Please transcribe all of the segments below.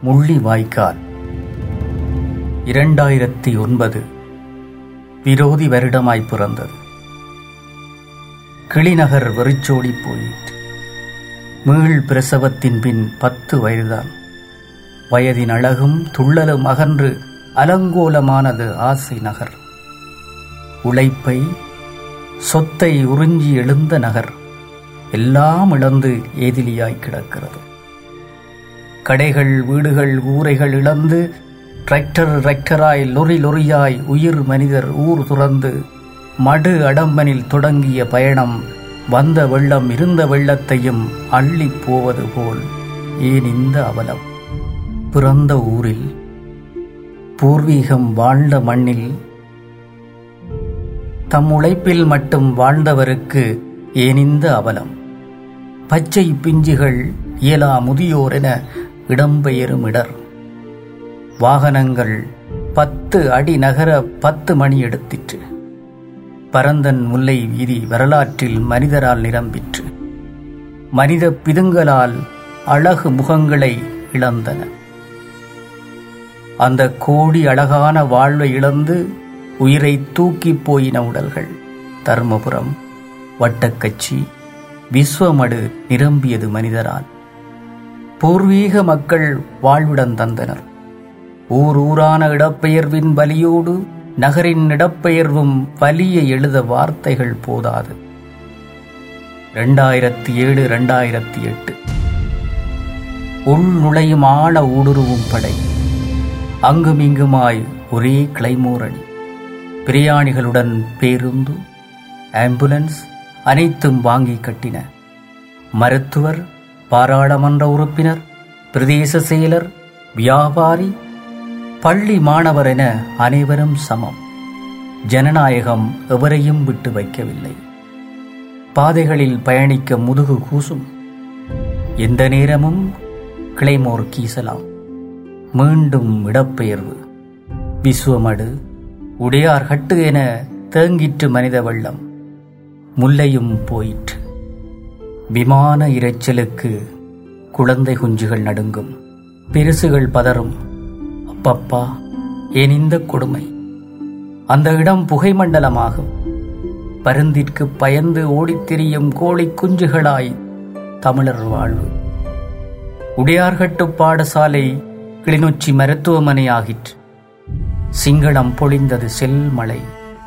முள்ளிவாய்க்கால் இரண்டாயிரத்தி ஒன்பது விரோதி வருடமாய் பிறந்தது கிளிநகர் வெறிச்சோடி போயிற்று மீள் பிரசவத்தின் பின் பத்து வயதுதான் வயதின் அழகும் துள்ளலும் அகன்று அலங்கோலமானது ஆசை நகர் உழைப்பை சொத்தை உறிஞ்சி எழுந்த நகர் எல்லாம் இழந்து ஏதிலியாய் கிடக்கிறது கடைகள் வீடுகள் ஊரைகள் இழந்து டிராக்டர் டிராக்டராய் லொரி லொரியாய் உயிர் மனிதர் ஊர் துறந்து மடு அடம்பனில் தொடங்கிய பயணம் வந்த வெள்ளம் இருந்த வெள்ளத்தையும் அள்ளிப் போவது போல் ஏன் இந்த அவலம் பிறந்த ஊரில் பூர்வீகம் வாழ்ந்த மண்ணில் தம் உழைப்பில் மட்டும் வாழ்ந்தவருக்கு ஏன் இந்த அவலம் பச்சை பிஞ்சுகள் இயலா முதியோர் என இடம்பெயரும் இடர் வாகனங்கள் பத்து அடி நகர பத்து மணி எடுத்திற்று பரந்தன் முல்லை வீதி வரலாற்றில் மனிதரால் நிரம்பிற்று மனித பிதுங்கலால் அழகு முகங்களை இழந்தன அந்த கோடி அழகான வாழ்வை இழந்து உயிரை தூக்கிப் போயின உடல்கள் தர்மபுரம் வட்டக்கச்சி விஸ்வமடு நிரம்பியது மனிதரால் பூர்வீக மக்கள் வாழ்விடம் தந்தனர் ஊர் ஊரான இடப்பெயர்வின் வலியோடு நகரின் இடப்பெயர்வும் வலிய எழுத வார்த்தைகள் போதாது இரண்டாயிரத்தி ஏழு இரண்டாயிரத்தி எட்டு உள் நுழையும் ஆழ ஊடுருவும் படை அங்குமிங்குமாய் ஒரே கிளைமோரணி பிரயாணிகளுடன் பேருந்து ஆம்புலன்ஸ் அனைத்தும் வாங்கி கட்டின மருத்துவர் பாராளுமன்ற உறுப்பினர் பிரதேச செயலர் வியாபாரி பள்ளி மாணவர் என அனைவரும் சமம் ஜனநாயகம் எவரையும் விட்டு வைக்கவில்லை பாதைகளில் பயணிக்க முதுகு கூசும் எந்த நேரமும் கிளைமோர் கீசலாம் மீண்டும் இடப்பெயர்வு விஸ்வமடு உடையார் கட்டு என தேங்கிற்று மனித வெள்ளம் முல்லையும் போயிற்று விமான இரைச்சலுக்கு குழந்தை குஞ்சுகள் நடுங்கும் பெருசுகள் பதறும் அப்பப்பா ஏன் இந்த கொடுமை அந்த இடம் புகைமண்டலமாகும் பருந்திற்கு பயந்து ஓடித் திரியும் கோழி குஞ்சுகளாய் தமிழர் வாழ்வு உடையார்கட்டு பாடசாலை கிளிநொச்சி மருத்துவமனை ஆகிற்று சிங்களம் பொழிந்தது செல்மலை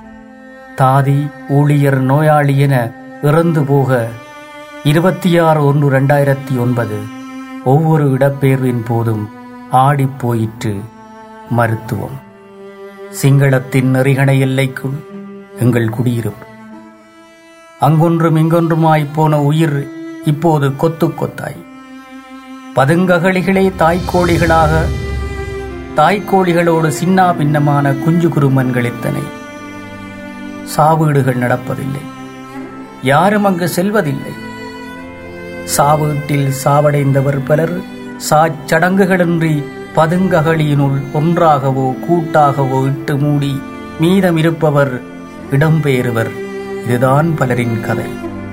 தாதி ஊழியர் நோயாளி என இறந்து போக இருபத்தி ஆறு ஒன்று ரெண்டாயிரத்தி ஒன்பது ஒவ்வொரு இடப்பெயர்வின் போதும் ஆடிப் போயிற்று மருத்துவம் சிங்களத்தின் நெறிகண எல்லைக்குள் எங்கள் குடியிருப்பு அங்கொன்றும் இங்கொன்றுமாய் போன உயிர் இப்போது கொத்து கொத்தாய் பதுங்ககளிகளே தாய்க்கோழிகளாக தாய்க்கோழிகளோடு சின்னா பின்னமான குஞ்சு குருமன்கள் எத்தனை சாவீடுகள் நடப்பதில்லை யாரும் அங்கு செல்வதில்லை சாவீட்டில் சாவடைந்தவர் பலர் சாச்சடங்குகளின்றி பதுங்ககளியினுள் ஒன்றாகவோ கூட்டாகவோ இட்டு மூடி மீதம் இருப்பவர் இடம்பெயர்வர் இதுதான் பலரின் கதை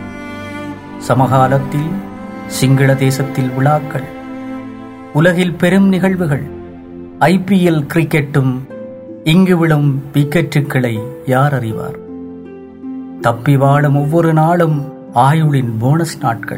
சமகாலத்தில் சிங்கள தேசத்தில் விழாக்கள் உலகில் பெரும் நிகழ்வுகள் ஐபிஎல் கிரிக்கெட்டும் இங்கு விழும் விக்கெட்டுக்களை யார் அறிவார் தப்பி வாழும் ஒவ்வொரு நாளும் ஆயுளின் போனஸ் நாட்கள்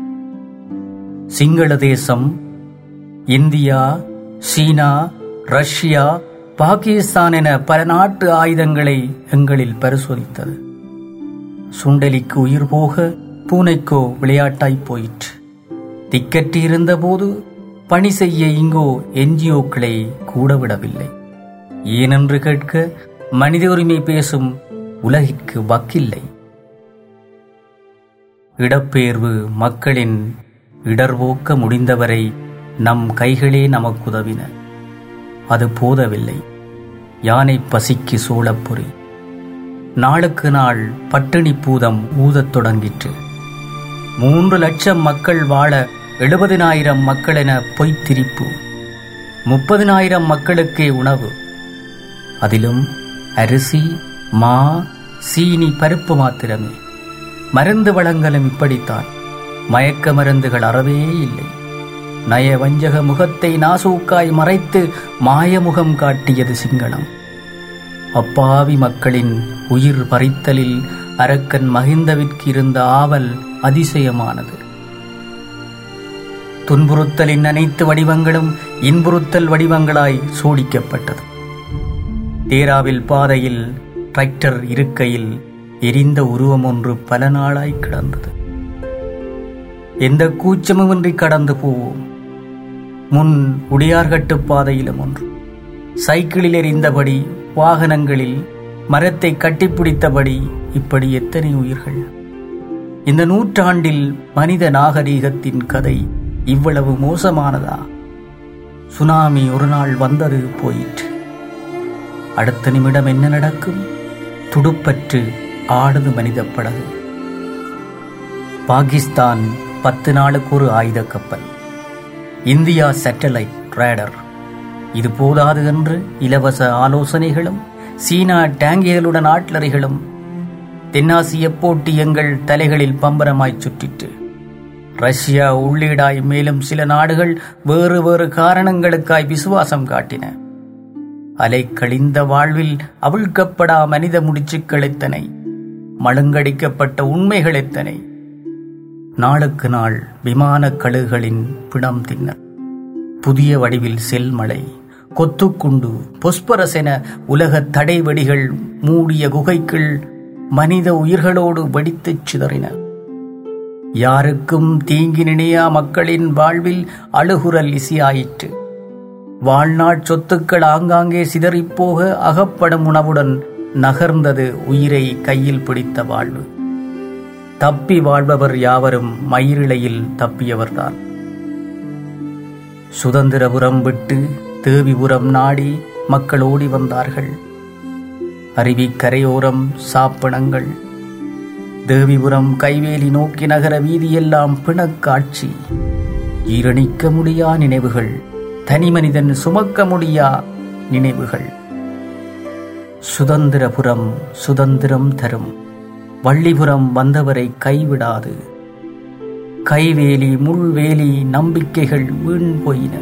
சிங்கள தேசம் இந்தியா சீனா ரஷ்யா பாகிஸ்தான் என பல நாட்டு ஆயுதங்களை எங்களில் பரிசோதித்தது சுண்டலிக்கு உயிர் போக பூனைக்கோ விளையாட்டாய் போயிற்று திக்கற்றி இருந்தபோது பணி செய்ய இங்கோ என்ஜிஓக்களை கூட விடவில்லை ஏனென்று கேட்க மனித உரிமை பேசும் உலகிற்கு வக்கில்லை இடப்பெயர்வு மக்களின் இடர்போக்க முடிந்தவரை நம் கைகளே நமக்குதவின அது போதவில்லை யானை பசிக்கு சோளப்பொறி நாளுக்கு நாள் பட்டினி பூதம் ஊதத் தொடங்கிற்று மூன்று லட்சம் மக்கள் வாழ எழுபதினாயிரம் மக்கள் என பொய்த்திரிப்பு முப்பதினாயிரம் மக்களுக்கே உணவு அதிலும் அரிசி மா சீனி பருப்பு மாத்திரமே மருந்து வழங்கலும் இப்படித்தான் மயக்க மருந்துகள் அறவே இல்லை நயவஞ்சக முகத்தை நாசூக்காய் மறைத்து மாயமுகம் காட்டியது சிங்களம் அப்பாவி மக்களின் உயிர் பறித்தலில் அரக்கன் மகிந்தவிற்கு இருந்த ஆவல் அதிசயமானது துன்புறுத்தலின் அனைத்து வடிவங்களும் இன்புறுத்தல் வடிவங்களாய் சோடிக்கப்பட்டது தேராவில் பாதையில் டிராக்டர் இருக்கையில் எரிந்த உருவம் ஒன்று பல நாளாய் கிடந்தது எந்த கூச்சமுமின்றி கடந்து போவோம் முன் உடையார்கட்டு பாதையிலும் ஒன்று சைக்கிளில் எரிந்தபடி வாகனங்களில் மரத்தை கட்டிப்பிடித்தபடி இப்படி எத்தனை உயிர்கள் இந்த நூற்றாண்டில் மனித நாகரீகத்தின் கதை இவ்வளவு மோசமானதா சுனாமி ஒரு நாள் வந்தது போயிற்று அடுத்த நிமிடம் என்ன நடக்கும் துடுப்பற்று ஆடுது மனித படகு பாகிஸ்தான் பத்து நாளுக்கு ஒரு ஆயுத கப்பல் இந்தியா சேட்டலைட் ரேடர் இது போதாது என்று இலவச ஆலோசனைகளும் சீனா டேங்கிகளுடன் ஆட்லறைகளும் தென்னாசிய போட்டி எங்கள் தலைகளில் பம்பரமாய் சுற்றிற்று ரஷ்யா உள்ளீடாய் மேலும் சில நாடுகள் வேறு வேறு காரணங்களுக்காய் விசுவாசம் காட்டின அலை கழிந்த வாழ்வில் அவிழ்க்கப்படா மனித முடிச்சுக்கள் எத்தனை மழுங்கடிக்கப்பட்ட உண்மைகள் எத்தனை நாளுக்கு நாள் விமான கழுகுகளின் பிணம் தின்னர் புதிய வடிவில் செல்மலை கொத்துக்குண்டு பொஸ்பரஸ் என உலக தடை வெடிகள் மூடிய குகைக்குள் மனித உயிர்களோடு வெடித்துச் சிதறின யாருக்கும் தீங்கி நினையா மக்களின் வாழ்வில் அழுகுரல் இசையாயிற்று வாழ்நாட் சொத்துக்கள் ஆங்காங்கே சிதறிப்போக அகப்படும் உணவுடன் நகர்ந்தது உயிரை கையில் பிடித்த வாழ்வு தப்பி வாழ்பவர் யாவரும் மயிரிழையில் தப்பியவர்தான் சுதந்திரபுரம் விட்டு தேவிபுரம் நாடி மக்கள் ஓடி வந்தார்கள் அருவி கரையோரம் சாப்பனங்கள் தேவிபுரம் கைவேலி நோக்கி நகர வீதியெல்லாம் பிணக்காட்சி ஈரணிக்க முடியா நினைவுகள் தனி மனிதன் சுமக்க முடியா நினைவுகள் சுதந்திரபுரம் சுதந்திரம் தரும் வள்ளிபுரம் வந்தவரை கைவிடாது கைவேலி முள்வேலி நம்பிக்கைகள் வீண் போயின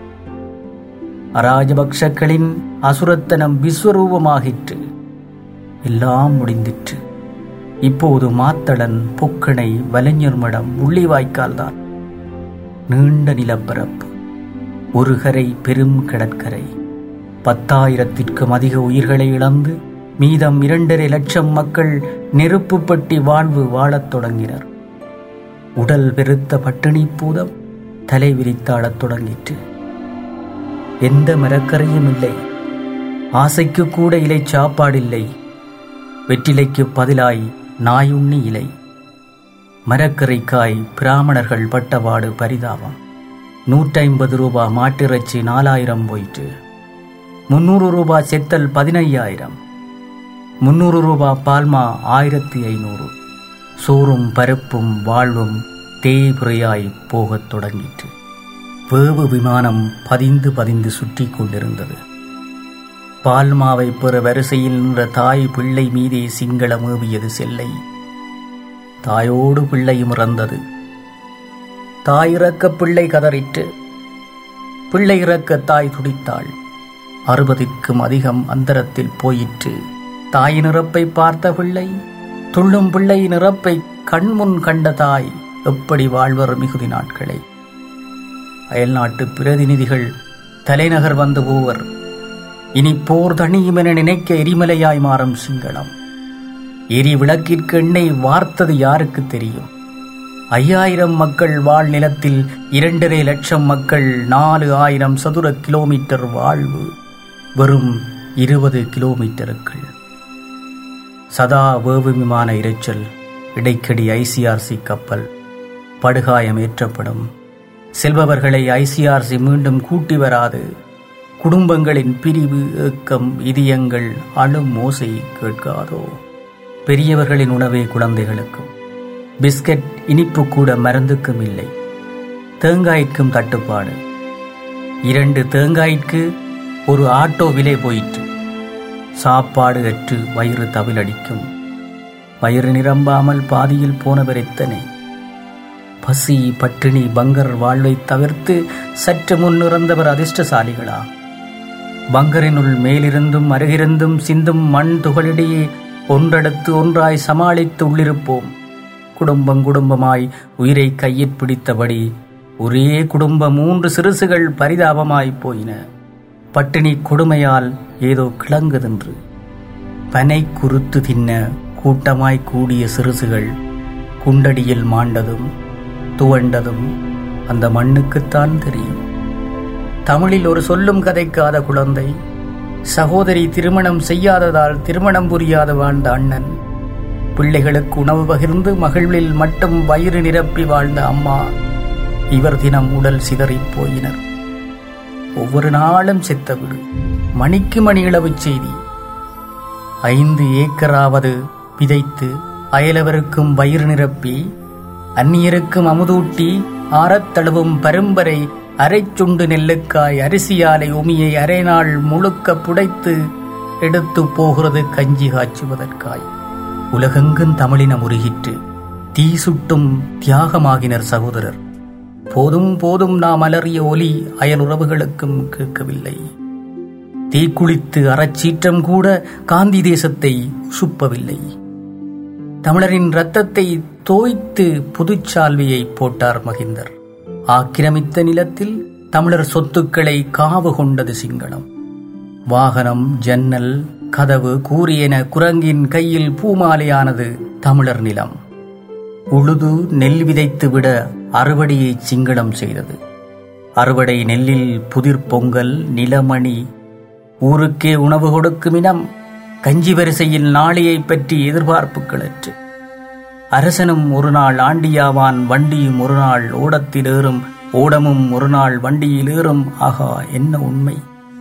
அராஜபக்ஷக்களின் அசுரத்தனம் விஸ்வரூபமாகிற்று எல்லாம் முடிந்திற்று இப்போது மாத்தளன் பொக்கணை வலைஞர் மடம் உள்ளிவாய்க்கால்தான் நீண்ட நிலப்பரப்பு ஒரு கரை பெரும் கடற்கரை பத்தாயிரத்திற்கும் அதிக உயிர்களை இழந்து மீதம் இரண்டரை லட்சம் மக்கள் நெருப்பு பட்டி வாழ்வு வாழத் தொடங்கினர் உடல் பெருத்த பட்டினி பூதம் தலை விரித்தாடத் தொடங்கிற்று எந்த மரக்கரையும் இல்லை ஆசைக்கு கூட இலை சாப்பாடில்லை வெற்றிலைக்கு பதிலாய் நாயுண்ணி இலை மரக்கரைக்காய் பிராமணர்கள் பட்டபாடு பரிதாபம் நூற்றைம்பது ரூபா மாட்டிறைச்சி நாலாயிரம் போயிற்று முன்னூறு ரூபா செத்தல் பதினையாயிரம் முன்னூறு ரூபா பால்மா ஆயிரத்தி ஐநூறு சோறும் பருப்பும் வாழ்வும் தேய்புறையாய் போகத் தொடங்கிற்று வேவு விமானம் பதிந்து பதிந்து சுற்றி கொண்டிருந்தது பால்மாவை பெற வரிசையில் நின்ற தாய் பிள்ளை மீதே சிங்களம் ஏவியது செல்லை தாயோடு பிள்ளையும் இறந்தது தாய் இறக்க பிள்ளை கதறிற்று பிள்ளை இறக்க தாய் துடித்தாள் அறுபதிற்கும் அதிகம் அந்தரத்தில் போயிற்று தாயின் இறப்பை பார்த்த பிள்ளை துள்ளும் பிள்ளையின் இறப்பை கண்முன் கண்ட தாய் எப்படி வாழ்வர் மிகுதி நாட்களை அயல்நாட்டு பிரதிநிதிகள் தலைநகர் வந்து போவர் இனி போர் தணியும் என நினைக்க எரிமலையாய் மாறும் சிங்களம் எரி விளக்கிற்கு எண்ணெய் வார்த்தது யாருக்கு தெரியும் ஐயாயிரம் மக்கள் வாழ் நிலத்தில் இரண்டரை லட்சம் மக்கள் நாலு ஆயிரம் சதுர கிலோமீட்டர் வாழ்வு வெறும் இருபது கிலோமீட்டருக்குள் சதா வேவு விமான இரைச்சல் இடைக்கடி ஐசிஆர்சி கப்பல் படுகாயம் ஏற்றப்படும் செல்பவர்களை ஐசிஆர்சி மீண்டும் கூட்டி வராது குடும்பங்களின் பிரிவு ஏக்கம் இதயங்கள் அழும் மோசை கேட்காதோ பெரியவர்களின் உணவே குழந்தைகளுக்கும் பிஸ்கட் இனிப்பு கூட மருந்துக்கும் இல்லை தேங்காய்க்கும் தட்டுப்பாடு இரண்டு தேங்காய்க்கு ஒரு ஆட்டோ விலை போயிற்று சாப்பாடு அற்று வயிறு தவிலடிக்கும் வயிறு நிரம்பாமல் பாதியில் போனவர் எத்தனை பசி பட்டினி பங்கர் வாழ்வை தவிர்த்து சற்று முன் இறந்தவர் அதிர்ஷ்டசாலிகளா பங்கரினுள் மேலிருந்தும் அருகிருந்தும் சிந்தும் மண் துகளிடையே ஒன்றடுத்து ஒன்றாய் சமாளித்து உள்ளிருப்போம் குடும்பம் குடும்பமாய் உயிரை கையில் பிடித்தபடி ஒரே குடும்ப மூன்று சிறுசுகள் பரிதாபமாய் போயின பட்டினி கொடுமையால் ஏதோ கிளங்குதென்று பனை குருத்து தின்ன கூட்டமாய் கூடிய சிறுசுகள் குண்டடியில் மாண்டதும் துவண்டதும் அந்த மண்ணுக்குத்தான் தெரியும் தமிழில் ஒரு சொல்லும் கதைக்காத குழந்தை சகோதரி திருமணம் செய்யாததால் திருமணம் புரியாத வாழ்ந்த அண்ணன் பிள்ளைகளுக்கு உணவு பகிர்ந்து மகிழ்வில் மட்டும் வயிறு நிரப்பி வாழ்ந்த அம்மா இவர் தினம் உடல் சிதறிப் போயினர் ஒவ்வொரு நாளும் செத்த விடு மணிக்கு மணி இளவுச் செய்தி ஐந்து ஏக்கராவது விதைத்து அயலவருக்கும் வயிறு நிரப்பி அந்நியருக்கும் அமுதூட்டி ஆறத் தழுவும் பரும்பரை அரைச்சுண்டு நெல்லுக்காய் அரிசியாலை உமியை அரை நாள் முழுக்க புடைத்து எடுத்து போகிறது கஞ்சி காய்ச்சுவதற்காய் உலகெங்கும் தமிழின முருகிற்று தீ சுட்டும் தியாகமாகினர் சகோதரர் போதும் போதும் நாம் அலறிய ஒலி அயலுறவுகளுக்கும் கேட்கவில்லை தீக்குளித்து அறச்சீற்றம் கூட காந்தி தேசத்தை சுப்பவில்லை தமிழரின் இரத்தத்தை தோய்த்து புதுச்சால்வியை போட்டார் மகிந்தர் ஆக்கிரமித்த நிலத்தில் தமிழர் சொத்துக்களை காவு கொண்டது சிங்களம் வாகனம் ஜன்னல் கதவு கூறியென குரங்கின் கையில் பூமாலையானது தமிழர் நிலம் உழுது நெல் விதைத்து விட அறுவடையை சிங்களம் செய்தது அறுவடை நெல்லில் புதிர் பொங்கல் நிலமணி ஊருக்கே உணவு கொடுக்கும் இனம் கஞ்சி வரிசையில் நாளையை பற்றி எதிர்பார்ப்புகளற்று அரசனும் ஒரு நாள் ஆண்டியாவான் வண்டியும் ஒரு நாள் ஓடத்தில் ஏறும் ஓடமும் ஒரு நாள் வண்டியில் ஏறும் ஆகா என்ன உண்மை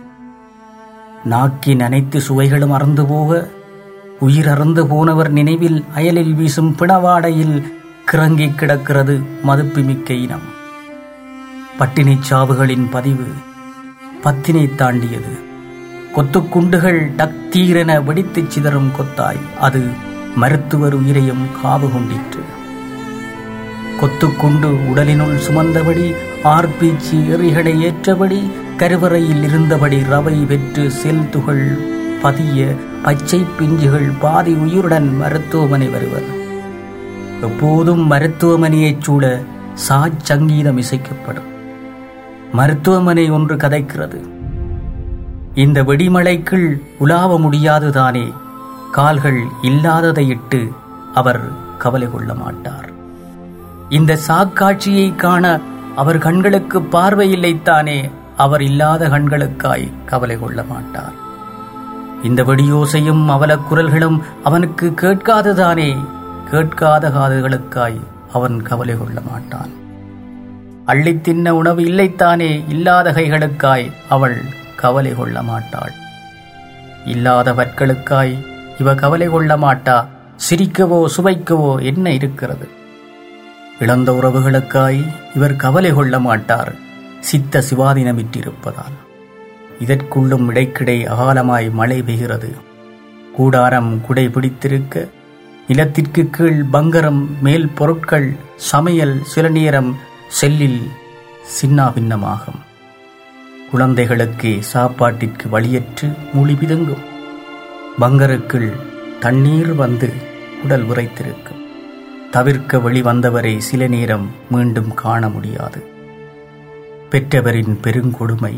நாக்கின் அனைத்து சுவைகளும் அறந்து போக உயிர் அறந்து போனவர் நினைவில் அயலில் வீசும் பிணவாடையில் கிறங்கி கிடக்கிறது மதுப்பிமிக்க இனம் பட்டினிச் சாவுகளின் பதிவு பத்தினை தாண்டியது கொத்துக்குண்டுகள் டக்தீரென வெடித்துச் சிதறும் கொத்தாய் அது மருத்துவர் உயிரையும் காவு கொண்டிற்று கொத்துக்குண்டு உடலினுள் சுமந்தபடி ஆர்பீச்சி எறிகளை ஏற்றபடி கருவறையில் இருந்தபடி ரவை வெற்று செல் துகள் பதிய பச்சை பிஞ்சுகள் பாதி உயிருடன் மருத்துவமனை வருவர் எப்போதும் மருத்துவமனையைச் சூழ சாச்சங்கீதம் இசைக்கப்படும் மருத்துவமனை ஒன்று கதைக்கிறது இந்த வெடிமலைக்குள் உலாவ முடியாதுதானே கால்கள் இல்லாததை இட்டு அவர் கவலை கொள்ள மாட்டார் இந்த சாக்காட்சியை காண அவர் கண்களுக்கு பார்வை இல்லைத்தானே அவர் இல்லாத கண்களுக்காய் கவலை கொள்ள மாட்டார் இந்த வெடியோசையும் அவலக் குரல்களும் அவனுக்கு கேட்காததானே கேட்காத காதுகளுக்காய் அவன் கவலை கொள்ள மாட்டான் அள்ளித் தின்ன உணவு இல்லைத்தானே இல்லாத கைகளுக்காய் அவள் கவலை கொள்ள மாட்டாள் இல்லாத வற்களுக்காய் இவ கவலை கொள்ள மாட்டா சிரிக்கவோ சுவைக்கவோ என்ன இருக்கிறது இழந்த உறவுகளுக்காய் இவர் கவலை கொள்ள மாட்டார் சித்த சிவாதீனமிட்டிருப்பதால் இதற்குள்ளும் இடைக்கிடை அகாலமாய் மழை பெய்கிறது கூடாரம் குடை பிடித்திருக்க நிலத்திற்கு கீழ் பங்கரம் மேல் பொருட்கள் சமையல் சில நேரம் செல்லில் சின்னாபின்னமாகும் குழந்தைகளுக்கு சாப்பாட்டிற்கு வழியற்று மொழி பிதுங்கும் பங்கருக்குள் தண்ணீர் வந்து உடல் உரைத்திருக்கும் தவிர்க்க வெளிவந்தவரை சில நேரம் மீண்டும் காண முடியாது பெற்றவரின் பெருங்கொடுமை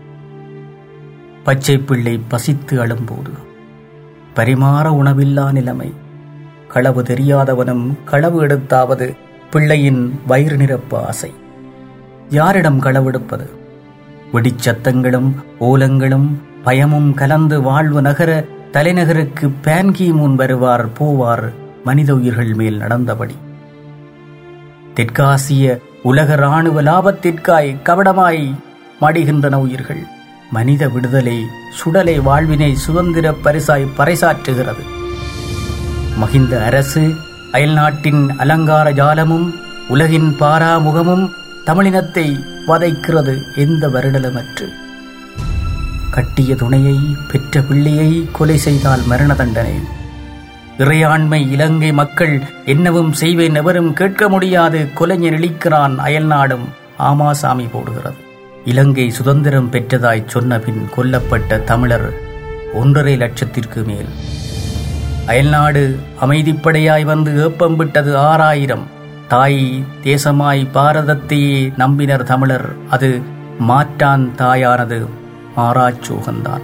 பச்சை பிள்ளை பசித்து அழும்போது பரிமாற உணவில்லா நிலைமை களவு தெரியாதவனும் களவு எடுத்தாவது பிள்ளையின் வயிறு நிரப்ப ஆசை யாரிடம் களவெடுப்பது வெடிச்சத்தங்களும் ஓலங்களும் பயமும் கலந்து வாழ்வு நகர தலைநகருக்கு பேன்கி முன் வருவார் போவார் மனித உயிர்கள் மேல் நடந்தபடி தெற்காசிய உலக இராணுவ லாபத்திற்காய் கவடமாய் மடிகின்றன உயிர்கள் மனித விடுதலை சுடலை வாழ்வினை சுதந்திர பரிசாய் பறைசாற்றுகிறது மகிந்த அரசு அயல்நாட்டின் அலங்கார ஜாலமும் உலகின் பாராமுகமும் தமிழினத்தை வதைக்கிறது எந்த வருடலமற்று கட்டிய துணையை பெற்ற பிள்ளையை கொலை செய்தால் மரண தண்டனை இறையாண்மை இலங்கை மக்கள் என்னவும் செய்வேன் எவரும் கேட்க முடியாது கொலைஞர் இழிக்கிறான் அயல்நாடும் ஆமாசாமி போடுகிறது இலங்கை சுதந்திரம் பெற்றதாய் சொன்ன பின் கொல்லப்பட்ட தமிழர் ஒன்றரை லட்சத்திற்கு மேல் அயல்நாடு அமைதிப்படையாய் வந்து ஏப்பம் விட்டது ஆறாயிரம் தாய் தேசமாய் பாரதத்தையே நம்பினர் தமிழர் அது மாற்றான் தாயானது மாறாச்சோகந்தான்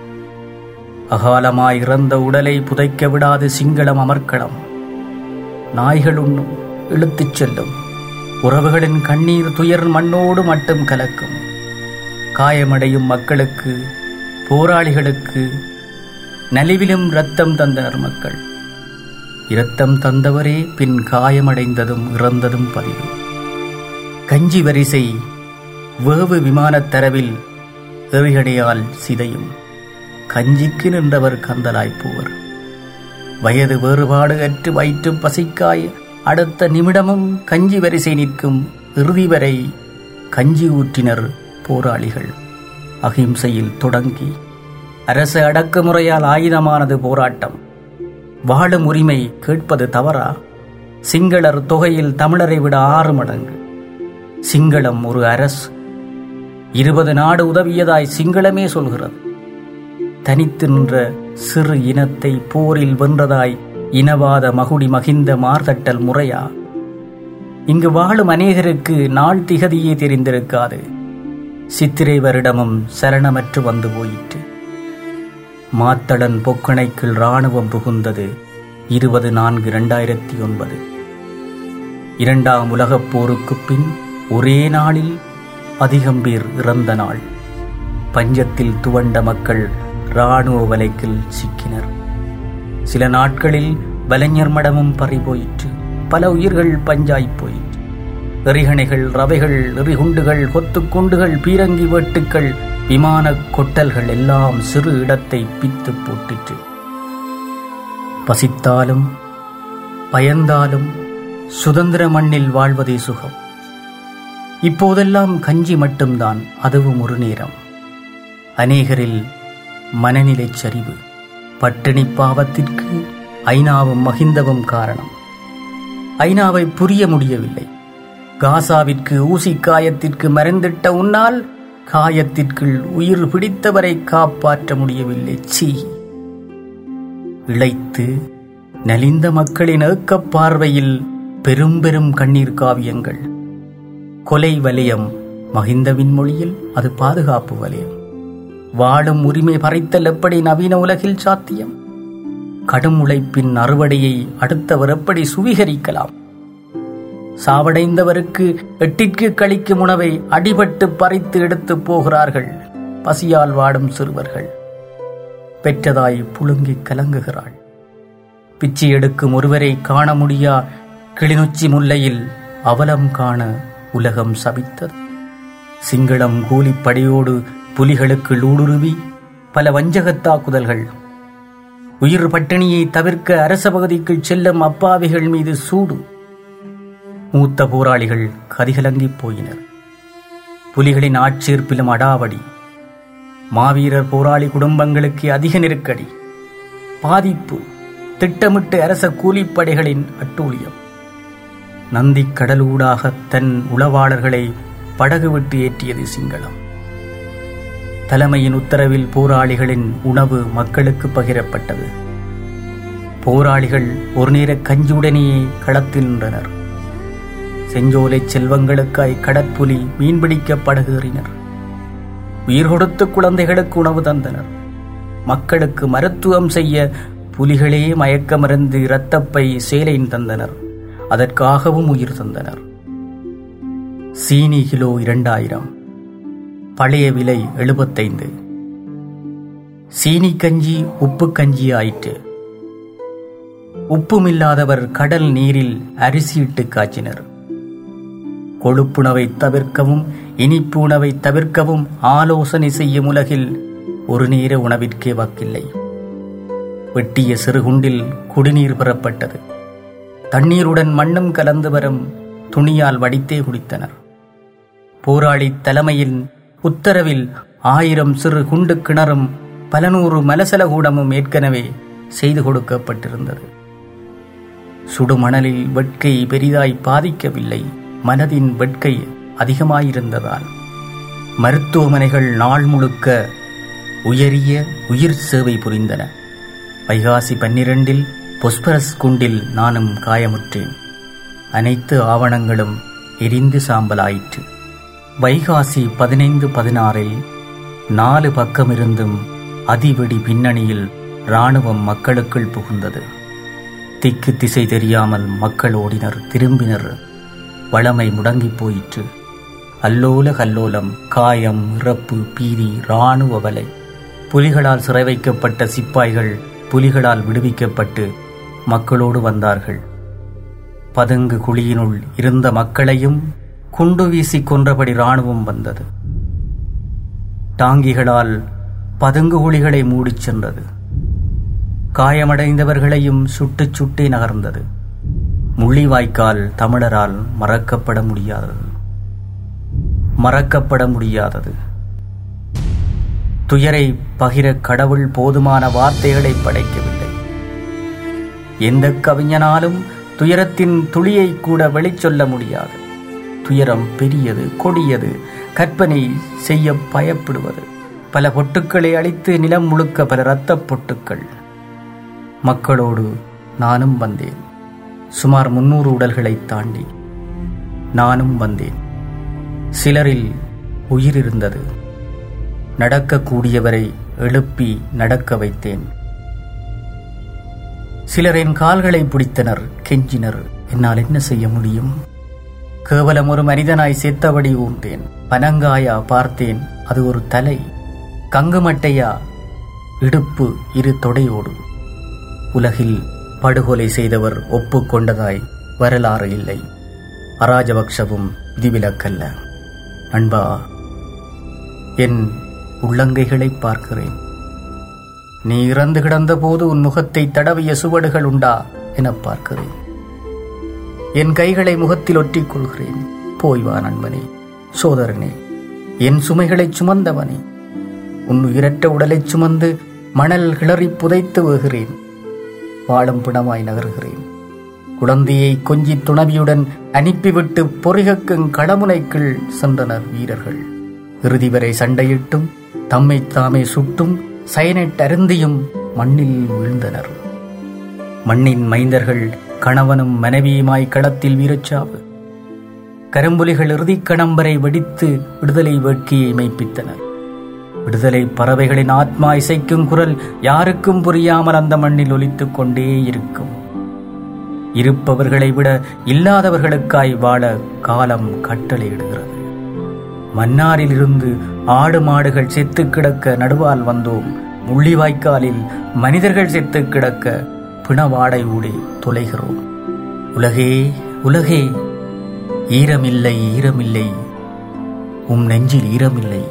அகாலமாய் இறந்த உடலை புதைக்க விடாது சிங்களம் அமர்க்களம் நாய்கள் உண்ணும் இழுத்துச் செல்லும் உறவுகளின் கண்ணீர் துயர் மண்ணோடு மட்டும் கலக்கும் காயமடையும் மக்களுக்கு போராளிகளுக்கு நலிவிலும் இரத்தம் தந்தனர் மக்கள் இரத்தம் தந்தவரே பின் காயமடைந்ததும் இறந்ததும் பதிவு கஞ்சி வரிசை வேவு விமானத் தரவில் எறிகடையால் சிதையும் கஞ்சிக்கு நின்றவர் கந்தலாய்ப்போவர் வயது வேறுபாடு அற்று வயிற்று பசிக்காய் அடுத்த நிமிடமும் கஞ்சி வரிசை நிற்கும் இறுதி வரை கஞ்சி ஊற்றினர் போராளிகள் அகிம்சையில் தொடங்கி அரச அடக்குமுறையால் ஆயுதமானது போராட்டம் வாழும் உரிமை கேட்பது தவறா சிங்களர் தொகையில் தமிழரை விட ஆறு மடங்கு சிங்களம் ஒரு அரசு இருபது நாடு உதவியதாய் சிங்களமே சொல்கிறது தனித்து நின்ற சிறு இனத்தை போரில் வென்றதாய் இனவாத மகுடி மகிந்த மார்தட்டல் முறையா இங்கு வாழும் அநேகருக்கு நாள் திகதியே தெரிந்திருக்காது சித்திரை வருடமும் சரணமற்று வந்து போயிற்று மாத்தளன் பொக்கணைக்குள் இராணுவம் புகுந்தது இருபது நான்கு இரண்டாயிரத்தி ஒன்பது இரண்டாம் உலகப் போருக்குப் பின் ஒரே நாளில் அதிகம் பேர் இறந்த நாள் பஞ்சத்தில் துவண்ட மக்கள் இராணுவ வலைக்கில் சிக்கினர் சில நாட்களில் வலைஞர் மடமும் பறிபோயிற்று பல உயிர்கள் பஞ்சாய்ப் போயிற்று எறிகணைகள் ரவைகள் எறிகுண்டுகள் கொத்துக்குண்டுகள் பீரங்கி வெட்டுக்கள் விமான கொட்டல்கள் எல்லாம் சிறு இடத்தை பித்து போட்டிற்று பசித்தாலும் பயந்தாலும் சுதந்திர மண்ணில் வாழ்வதே சுகம் இப்போதெல்லாம் கஞ்சி மட்டும்தான் அதுவும் ஒரு நேரம் அநேகரில் மனநிலைச் சரிவு பட்டினி பாவத்திற்கு ஐநாவும் மகிந்தவும் காரணம் ஐநாவை புரிய முடியவில்லை காசாவிற்கு ஊசி காயத்திற்கு மருந்திட்ட உன்னால் காயத்திற்குள் உயிர் பிடித்தவரை காப்பாற்ற முடியவில்லை சீ இழைத்து நலிந்த மக்களின் ஏக்கப் பார்வையில் பெரும் பெரும் கண்ணீர் காவியங்கள் கொலை வலயம் மகிந்தவின் மொழியில் அது பாதுகாப்பு வலயம் வாழும் உரிமை பறைத்தல் எப்படி நவீன உலகில் சாத்தியம் கடும் உழைப்பின் அறுவடையை அடுத்தவர் எப்படி சுவீகரிக்கலாம் சாவடைந்தவருக்கு எட்டிற்கு கழிக்கும் உணவை அடிபட்டு பறித்து எடுத்து போகிறார்கள் பசியால் வாடும் சிறுவர்கள் பெற்றதாய் புழுங்கி கலங்குகிறாள் பிச்சை எடுக்கும் ஒருவரை காண முடியா கிளிநொச்சி முல்லையில் அவலம் காண உலகம் சபித்தது சிங்களம் கூலிப்படையோடு புலிகளுக்கு ஊடுருவி பல வஞ்சகத் தாக்குதல்கள் உயிர் பட்டினியை தவிர்க்க அரச பகுதிக்குள் செல்லும் அப்பாவிகள் மீது சூடு மூத்த போராளிகள் கதிகலங்கிப் போயினர் புலிகளின் ஆட்சேர்ப்பிலும் அடாவடி மாவீரர் போராளி குடும்பங்களுக்கு அதிக நெருக்கடி பாதிப்பு திட்டமிட்டு அரச கூலிப்படைகளின் அட்டூழியம் நந்தி கடலூடாக தன் உளவாளர்களை படகு விட்டு ஏற்றியது சிங்களம் தலைமையின் உத்தரவில் போராளிகளின் உணவு மக்களுக்கு பகிரப்பட்டது போராளிகள் ஒரு நேர கஞ்சியுடனேயே களத்தில் நின்றனர் செஞ்சோலை செல்வங்களுக்காய் கடற்புலி மீன்பிடிக்க படகேறினர் உயிர் கொடுத்து குழந்தைகளுக்கு உணவு தந்தனர் மக்களுக்கு மருத்துவம் செய்ய புலிகளே மயக்க மருந்து இரத்தப்பை சேலையின் தந்தனர் அதற்காகவும் உயிர் தந்தனர் சீனி கிலோ இரண்டாயிரம் பழைய விலை எழுபத்தைந்து சீனி கஞ்சி உப்பு கஞ்சி ஆயிற்று உப்புமில்லாதவர் கடல் நீரில் அரிசியிட்டு காய்ச்சினர் கொழுப்புணவை தவிர்க்கவும் இனிப்பு உணவை தவிர்க்கவும் ஆலோசனை செய்யும் உலகில் ஒரு நேர உணவிற்கே வாக்கில்லை வெட்டிய சிறுகுண்டில் குடிநீர் பெறப்பட்டது தண்ணீருடன் மண்ணும் கலந்து வரும் துணியால் வடித்தே குடித்தனர் போராளி தலைமையின் உத்தரவில் ஆயிரம் சிறு குண்டு கிணறும் பல நூறு மலசலகூடமும் ஏற்கனவே செய்து கொடுக்கப்பட்டிருந்தது சுடுமணலில் வெட்கை பெரிதாய் பாதிக்கவில்லை மனதின் வெட்கை அதிகமாயிருந்ததால் மருத்துவமனைகள் நாள் முழுக்க உயரிய உயிர் சேவை புரிந்தன வைகாசி பன்னிரண்டில் பொஸ்பரஸ் குண்டில் நானும் காயமுற்றேன் அனைத்து ஆவணங்களும் எரிந்து சாம்பலாயிற்று வைகாசி பதினைந்து பதினாறில் நாலு பக்கமிருந்தும் அதிவெடி பின்னணியில் இராணுவம் மக்களுக்குள் புகுந்தது திக்கு திசை தெரியாமல் மக்கள் ஓடினர் திரும்பினர் வளமை முடங்கிப் போயிற்று அல்லோல கல்லோலம் காயம் இறப்பு பீதி இராணுவ வலை புலிகளால் சிறை வைக்கப்பட்ட சிப்பாய்கள் புலிகளால் விடுவிக்கப்பட்டு மக்களோடு வந்தார்கள் பதுங்கு குழியினுள் இருந்த மக்களையும் குண்டு வீசி கொன்றபடி இராணுவம் வந்தது டாங்கிகளால் பதுங்கு குழிகளை மூடிச் சென்றது காயமடைந்தவர்களையும் சுட்டுச் சுட்டே நகர்ந்தது முள்ளிவாய்க்கால் தமிழரால் மறக்கப்பட முடியாதது மறக்கப்பட முடியாதது துயரை பகிர கடவுள் போதுமான வார்த்தைகளை படைக்கவில்லை எந்த கவிஞனாலும் துயரத்தின் துளியை கூட வெளிச்சொல்ல முடியாது துயரம் பெரியது கொடியது கற்பனை செய்ய பயப்படுவது பல பொட்டுக்களை அழித்து நிலம் முழுக்க பல இரத்தப் பொட்டுக்கள் மக்களோடு நானும் வந்தேன் சுமார் முன்னூறு உடல்களை தாண்டி நானும் வந்தேன் சிலரில் உயிர் இருந்தது நடக்கக்கூடியவரை எழுப்பி நடக்க வைத்தேன் சிலர் என் கால்களை பிடித்தனர் கெஞ்சினர் என்னால் என்ன செய்ய முடியும் கேவலம் ஒரு மனிதனாய் செத்தபடி ஊர்ந்தேன் பனங்காயா பார்த்தேன் அது ஒரு தலை கங்குமட்டையா இடுப்பு இரு தொடையோடு உலகில் படுகொலை செய்தவர் ஒப்புக்கொண்டதாய் வரலாறு இல்லை அராஜபக்ஷவும் விதிவிலக்கல்ல அன்பா என் உள்ளங்கைகளை பார்க்கிறேன் நீ இறந்து கிடந்த போது உன் முகத்தை தடவிய சுவடுகள் உண்டா என பார்க்கிறேன் என் கைகளை முகத்தில் ஒற்றிக் கொள்கிறேன் போய் வா நண்பனே சோதரனே என் சுமைகளைச் சுமந்தவனே உன் உயிரற்ற உடலைச் சுமந்து மணல் கிளறி புதைத்து வருகிறேன் வாழும் பிணமாய் நகர்கிறேன் குழந்தையை கொஞ்சி துணவியுடன் அனுப்பிவிட்டு பொறிகக்கும் கடமுனைக்குள் சென்றனர் வீரர்கள் இறுதி வரை சண்டையிட்டும் தம்மை தாமே சுட்டும் சயனைட் அருந்தியும் மண்ணில் வீழ்ந்தனர் மண்ணின் மைந்தர்கள் கணவனும் மனைவியுமாய் களத்தில் வீரச்சாவு கரும்புலிகள் இறுதிக் கணம் வரை வெடித்து விடுதலை வேட்கையை மெய்ப்பித்தனர் விடுதலை பறவைகளின் ஆத்மா இசைக்கும் குரல் யாருக்கும் புரியாமல் அந்த மண்ணில் ஒலித்துக் கொண்டே இருக்கும் இருப்பவர்களை விட இல்லாதவர்களுக்காய் வாழ காலம் கட்டளையிடுகிறது மன்னாரிலிருந்து ஆடு மாடுகள் செத்து கிடக்க நடுவால் வந்தோம் முள்ளிவாய்க்காலில் மனிதர்கள் செத்து கிடக்க பிணவாடை ஊடே தொலைகிறோம் உலகே உலகே ஈரமில்லை ஈரமில்லை உம் நெஞ்சில் ஈரமில்லை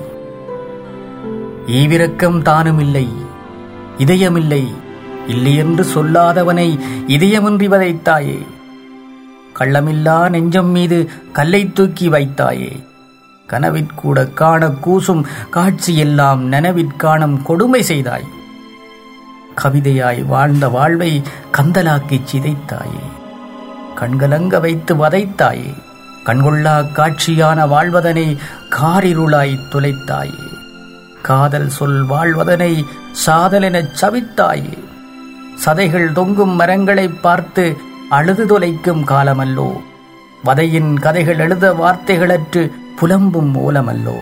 ஈவிரக்கம் தானுமில்லை இதயமில்லை இல்லையென்று சொல்லாதவனை இதயமின்றி வதைத்தாயே கள்ளமில்லா நெஞ்சம் மீது கல்லை தூக்கி வைத்தாயே கனவிற்கூட காண கூசும் காட்சியெல்லாம் நனவிற்காணும் கொடுமை செய்தாய் கவிதையாய் வாழ்ந்த வாழ்வை கந்தலாக்கிச் சிதைத்தாயே கண்கலங்க வைத்து வதைத்தாயே கண்கொள்ளா காட்சியான வாழ்வதனை காரிருளாய் துளைத்தாயே காதல் சொல் வாழ்வதனை சாதலெனச் சவித்தாயே சதைகள் தொங்கும் மரங்களைப் பார்த்து அழுது தொலைக்கும் காலமல்லோ வதையின் கதைகள் எழுத வார்த்தைகளற்று புலம்பும் மூலமல்லோ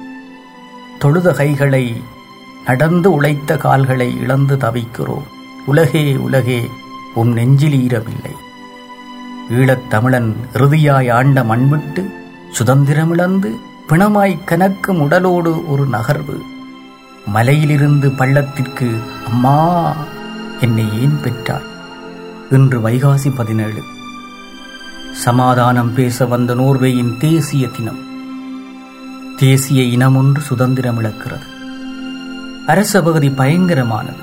தொழுத கைகளை நடந்து உழைத்த கால்களை இழந்து தவிக்கிறோம் உலகே உலகே உம் நெஞ்சில் ஈரமில்லை ஈழத் தமிழன் இறுதியாய் ஆண்ட மண்விட்டு சுதந்திரமிழந்து பிணமாய் கனக்கும் உடலோடு ஒரு நகர்வு மலையிலிருந்து பள்ளத்திற்கு அம்மா என்னை ஏன் பெற்றாய் இன்று வைகாசி பதினேழு சமாதானம் பேச வந்த நோர்வேயின் தேசிய தினம் தேசிய இனம் ஒன்று சுதந்திரம் இழக்கிறது அரச பகுதி பயங்கரமானது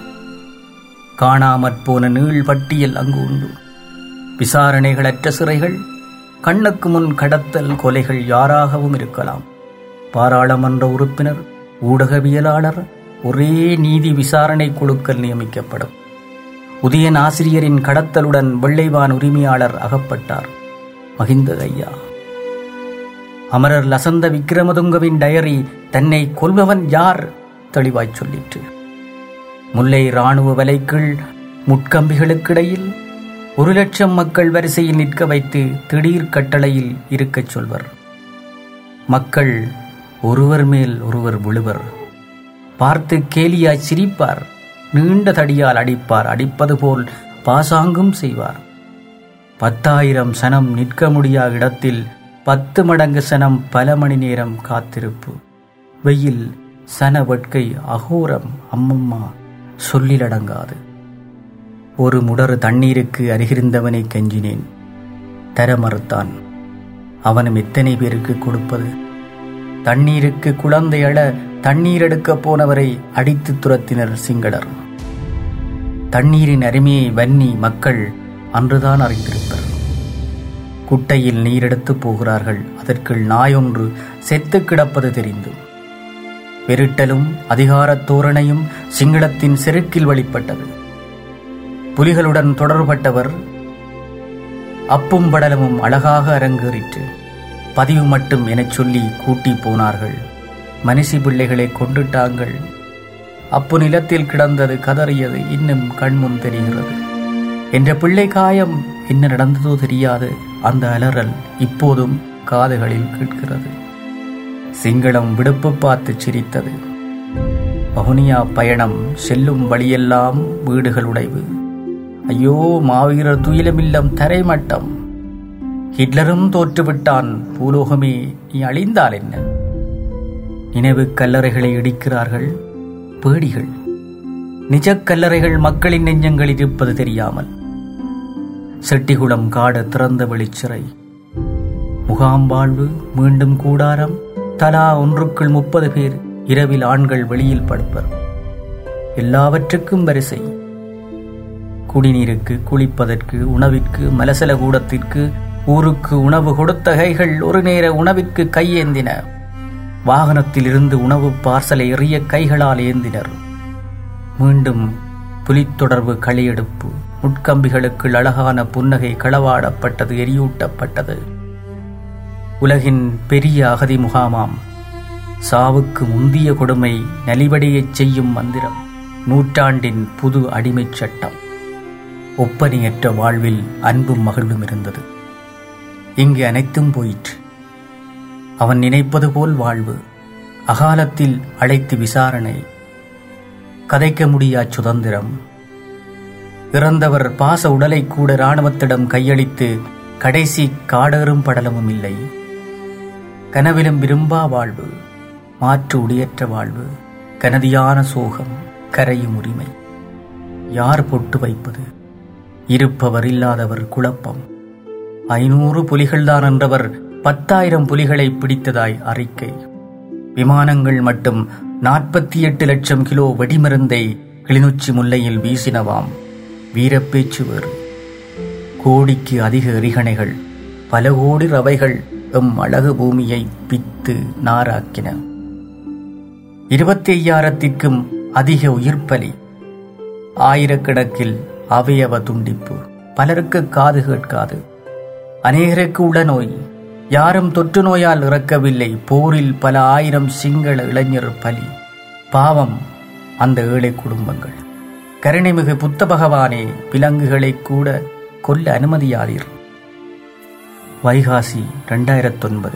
காணாமற் போன நீள் பட்டியல் அங்கு உண்டு விசாரணைகளற்ற சிறைகள் கண்ணுக்கு முன் கடத்தல் கொலைகள் யாராகவும் இருக்கலாம் பாராளுமன்ற உறுப்பினர் ஊடகவியலாளர் ஒரே நீதி விசாரணை குழுக்கள் நியமிக்கப்படும் உதயன் ஆசிரியரின் கடத்தலுடன் வெள்ளைவான் உரிமையாளர் அகப்பட்டார் மகிந்த ஐயா அமரர் லசந்த விக்ரமதுங்கவின் டயரி தன்னை கொல்பவன் யார் தெளிவாய்ச் சொல்லிற்று முல்லை இராணுவ வலைக்குள் முட்கம்பிகளுக்கிடையில் ஒரு லட்சம் மக்கள் வரிசையில் நிற்க வைத்து திடீர் கட்டளையில் இருக்கச் சொல்வர் மக்கள் ஒருவர் மேல் ஒருவர் விழுவர் பார்த்து கேலியாய் சிரிப்பார் நீண்ட தடியால் அடிப்பார் அடிப்பது போல் பாசாங்கும் செய்வார் பத்தாயிரம் சனம் நிற்க முடியா இடத்தில் பத்து மடங்கு சனம் பல மணி நேரம் காத்திருப்பு வெயில் சன வெட்கை அகோரம் அம்மம்மா சொல்லிலடங்காது ஒரு முடறு தண்ணீருக்கு அருகிருந்தவனை கெஞ்சினேன் தர மறுத்தான் அவனும் எத்தனை பேருக்கு கொடுப்பது தண்ணீருக்கு குழந்தை அழ தண்ணீர் எடுக்கப் போனவரை அடித்து துரத்தினர் சிங்களர் தண்ணீரின் அருமையை வன்னி மக்கள் அன்றுதான் அறிந்திருப்பர் குட்டையில் நீரெடுத்து போகிறார்கள் அதற்குள் நாயொன்று செத்து கிடப்பது தெரிந்தும் வெருட்டலும் அதிகாரத் தோரணையும் சிங்களத்தின் செருக்கில் வழிபட்டது புலிகளுடன் தொடர்பட்டவர் அப்பும் படலமும் அழகாக அரங்கேறிற்று பதிவு மட்டும் எனச் சொல்லி கூட்டி போனார்கள் மனுஷி பிள்ளைகளை கொண்டுட்டாங்கள் அப்பு நிலத்தில் கிடந்தது கதறியது இன்னும் கண்முன் தெரிகிறது என்ற பிள்ளை காயம் என்ன நடந்ததோ தெரியாது அந்த அலறல் இப்போதும் காதுகளில் கேட்கிறது சிங்களம் விடுப்பு பார்த்து சிரித்தது வவுனியா பயணம் செல்லும் வழியெல்லாம் வீடுகள் உடைவு ஐயோ மாவீரர் துயிலமில்லம் தரைமட்டம் ஹிட்லரும் தோற்றுவிட்டான் பூலோகமே நீ அழிந்தால் என்ன நினைவு கல்லறைகளை இடிக்கிறார்கள் பேடிகள் நிஜக் கல்லறைகள் மக்களின் நெஞ்சங்களில் இருப்பது தெரியாமல் செட்டிகுளம் காடு திறந்த வெளிச்சிறை முகாம் வாழ்வு மீண்டும் கூடாரம் தலா ஒன்றுக்குள் முப்பது பேர் இரவில் ஆண்கள் வெளியில் படுப்பர் எல்லாவற்றுக்கும் வரிசை குடிநீருக்கு குளிப்பதற்கு உணவிற்கு மலசல கூடத்திற்கு ஊருக்கு உணவு கொடுத்த கைகள் ஒரு நேர உணவிற்கு கையேந்தின வாகனத்தில் இருந்து உணவு பார்சலை எறிய கைகளால் ஏந்தினர் மீண்டும் புலித்தொடர்பு களியெடுப்பு முட்கம்பிகளுக்குள் அழகான புன்னகை களவாடப்பட்டது எரியூட்டப்பட்டது உலகின் பெரிய அகதி முகாமாம் சாவுக்கு முந்திய கொடுமை நலிவடையச் செய்யும் மந்திரம் நூற்றாண்டின் புது அடிமைச் சட்டம் ஒப்பனையற்ற வாழ்வில் அன்பும் மகிழ்வும் இருந்தது இங்கு அனைத்தும் போயிற்று அவன் நினைப்பது போல் வாழ்வு அகாலத்தில் அழைத்து விசாரணை கதைக்க முடியா சுதந்திரம் இறந்தவர் பாச உடலை கூட இராணுவத்திடம் கையளித்து கடைசி காடேறும் படலமும் இல்லை கனவிலும் விரும்பா வாழ்வு மாற்று உடையற்ற வாழ்வு கனதியான சோகம் கரையும் உரிமை யார் பொட்டு வைப்பது இருப்பவர் இல்லாதவர் குழப்பம் ஐநூறு புலிகள்தான் என்றவர் பத்தாயிரம் புலிகளை பிடித்ததாய் அறிக்கை விமானங்கள் மட்டும் நாற்பத்தி எட்டு லட்சம் கிலோ வெடிமருந்தை கிளிநொச்சி முல்லையில் வீசினவாம் வீரப்பேச்சு வேறு கோடிக்கு அதிக எரிகணைகள் பல கோடி ரவைகள் எம் அழகு பூமியை பித்து நாராக்கின இருபத்தி ஐயாயிரத்திற்கும் அதிக உயிர்ப்பலி ஆயிரக்கணக்கில் அவயவ துண்டிப்பு பலருக்கு காது கேட்காது அநேகருக்கு உடநோய் யாரும் தொற்று நோயால் இறக்கவில்லை போரில் பல ஆயிரம் சிங்கள இளைஞர் பலி பாவம் அந்த ஏழை குடும்பங்கள் கருணைமிகு புத்த பகவானே விலங்குகளை கூட கொல்ல அனுமதியாதீர் வைகாசி இரண்டாயிரத்தொன்பது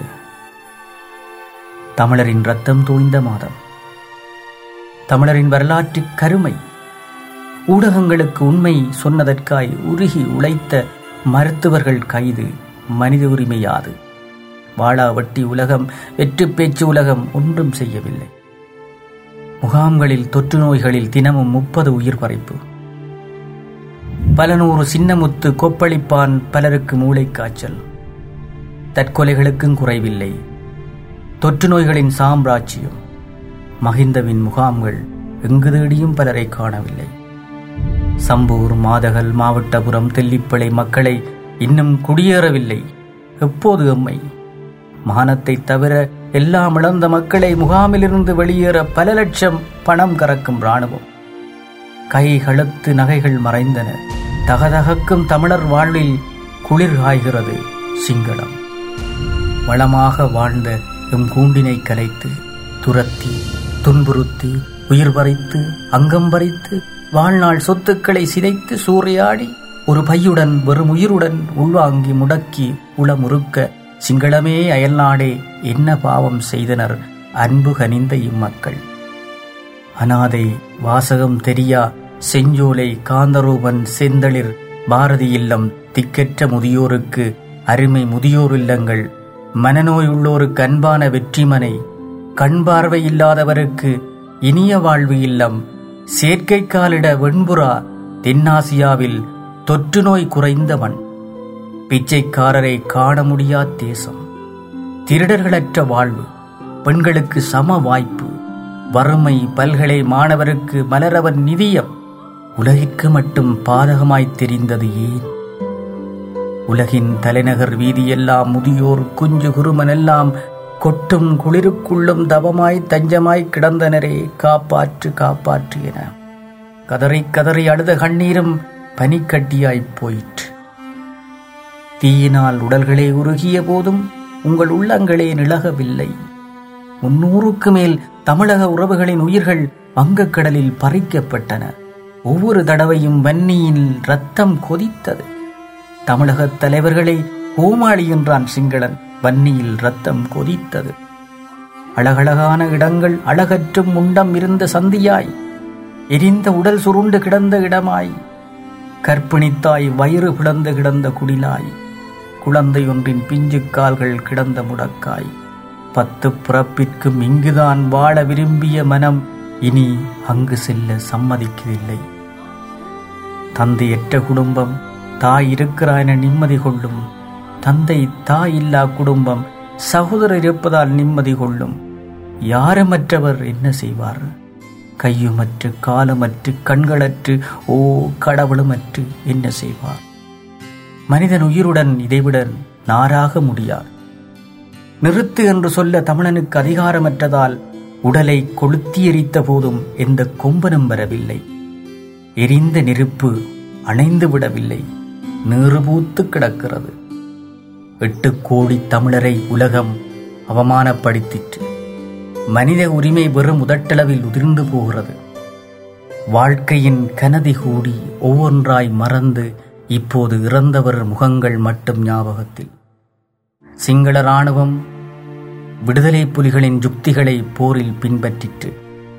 தமிழரின் ரத்தம் தோய்ந்த மாதம் தமிழரின் வரலாற்று கருமை ஊடகங்களுக்கு உண்மை சொன்னதற்காய் உருகி உழைத்த மருத்துவர்கள் கைது மனித உரிமை யாது வாழா வட்டி உலகம் வெற்றி பேச்சு உலகம் ஒன்றும் செய்யவில்லை முகாம்களில் தொற்று நோய்களில் தினமும் முப்பது உயிர் பறைப்பு பல நூறு சின்னமுத்து கொப்பளிப்பான் பலருக்கு மூளைக்காய்ச்சல் தற்கொலைகளுக்கும் குறைவில்லை தொற்று நோய்களின் சாம்ராஜ்யம் மகிந்தவின் முகாம்கள் எங்கு தேடியும் பலரை காணவில்லை சம்பூர் மாதகல் மாவட்டபுரம் தெல்லிப்பளை மக்களை இன்னும் குடியேறவில்லை எப்போது எம்மை மானத்தை தவிர எல்லாம் இழந்த மக்களை முகாமிலிருந்து வெளியேற பல லட்சம் பணம் கறக்கும் இராணுவம் கை கழுத்து நகைகள் மறைந்தன தகதகக்கும் தமிழர் வாழ்வில் குளிர் காய்கிறது சிங்களம் வளமாக வாழ்ந்த எம் கூண்டினை கலைத்து துரத்தி துன்புறுத்தி உயிர் பறித்து அங்கம் பறித்து வாழ்நாள் சொத்துக்களை சிதைத்து சூறையாடி ஒரு பையுடன் வெறும் உயிருடன் உள்வாங்கி முடக்கி உளமுறுக்க சிங்களமே அயல்நாடே என்ன பாவம் செய்தனர் அன்பு கனிந்த இம்மக்கள் அனாதை வாசகம் தெரியா செஞ்சோலை காந்தரூபன் செந்தளிர் பாரதி இல்லம் திக்கற்ற முதியோருக்கு அருமை முதியோர் இல்லங்கள் மனநோய் உள்ளோருக்கு அன்பான வெற்றிமனை கண் பார்வை இல்லாதவருக்கு இனிய வாழ்வு இல்லம் செயற்கை காலிட வெண்புறா தென்னாசியாவில் தொற்று நோய் குறைந்த மண் பிச்சைக்காரரை காண முடியா தேசம் திருடர்களற்ற வாழ்வு பெண்களுக்கு சம வாய்ப்பு வறுமை பல்கலை மாணவருக்கு மலரவன் நிதியம் உலகிற்கு மட்டும் பாதகமாய் தெரிந்தது ஏன் உலகின் தலைநகர் வீதியெல்லாம் முதியோர் குஞ்சு குருமனெல்லாம் கொட்டும் குளிருக்குள்ளும் தவமாய் தஞ்சமாய் கிடந்தனரே காப்பாற்று காப்பாற்று என கதறி கதறி அழுத கண்ணீரும் பனிக்கட்டியாய்ப் போயிற்று தீயினால் உடல்களே உருகிய போதும் உங்கள் உள்ளங்களே நிலகவில்லை முன்னூறுக்கு மேல் தமிழக உறவுகளின் உயிர்கள் வங்கக்கடலில் பறிக்கப்பட்டன ஒவ்வொரு தடவையும் வன்னியின் ரத்தம் கொதித்தது தமிழகத் தலைவர்களை கோமாளி என்றான் சிங்களன் வன்னியில் ரத்தம் கொதித்தது அழகழகான இடங்கள் அழகற்றும் முண்டம் இருந்த சந்தியாய் எரிந்த உடல் சுருண்டு கிடந்த இடமாய் கற்பிணித்தாய் வயிறு பிளந்து கிடந்த குடிலாய் குழந்தை ஒன்றின் பிஞ்சு கால்கள் கிடந்த முடக்காய் பத்து பிறப்பிற்கும் இங்குதான் வாழ விரும்பிய மனம் இனி அங்கு செல்ல சம்மதிக்கவில்லை தந்தையற்ற குடும்பம் தாய் இருக்கிறாய் என நிம்மதி கொள்ளும் தந்தை தாய் இல்லா குடும்பம் சகோதரர் இருப்பதால் நிம்மதி கொள்ளும் யாருமற்றவர் என்ன செய்வார் கையுமற்று காலமற்று கண்களற்று ஓ கடவுளுமற்று என்ன செய்வார் மனிதன் உயிருடன் இதைவிட நாராக முடியாது நிறுத்து என்று சொல்ல தமிழனுக்கு அதிகாரமற்றதால் உடலை கொளுத்தி எரித்த போதும் எந்த கொம்பனும் வரவில்லை எரிந்த நெருப்பு அணைந்து விடவில்லை நீறுபூத்து கிடக்கிறது எட்டு கோடி தமிழரை உலகம் அவமானப்படுத்திற்று மனித உரிமை வெறும் உதட்டளவில் உதிர்ந்து போகிறது வாழ்க்கையின் கனதி கூடி ஒவ்வொன்றாய் மறந்து இப்போது இறந்தவர் முகங்கள் மட்டும் ஞாபகத்தில் சிங்கள இராணுவம் விடுதலை புலிகளின் யுக்திகளை போரில் பின்பற்றிற்று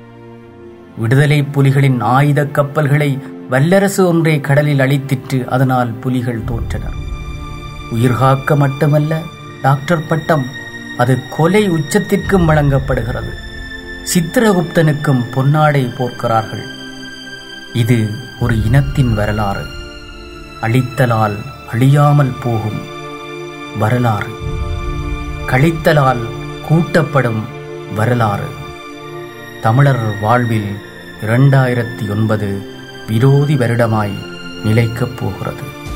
விடுதலை புலிகளின் ஆயுத கப்பல்களை வல்லரசு ஒன்றே கடலில் அழித்திற்று அதனால் புலிகள் தோற்றனர் உயிர்காக்க மட்டுமல்ல டாக்டர் பட்டம் அது கொலை உச்சத்திற்கும் வழங்கப்படுகிறது சித்திரகுப்தனுக்கும் பொன்னாடை போர்க்கிறார்கள் இது ஒரு இனத்தின் வரலாறு அழித்தலால் அழியாமல் போகும் வரலாறு கழித்தலால் கூட்டப்படும் வரலாறு தமிழர் வாழ்வில் இரண்டாயிரத்தி ஒன்பது விரோதி வருடமாய் நிலைக்கப் போகிறது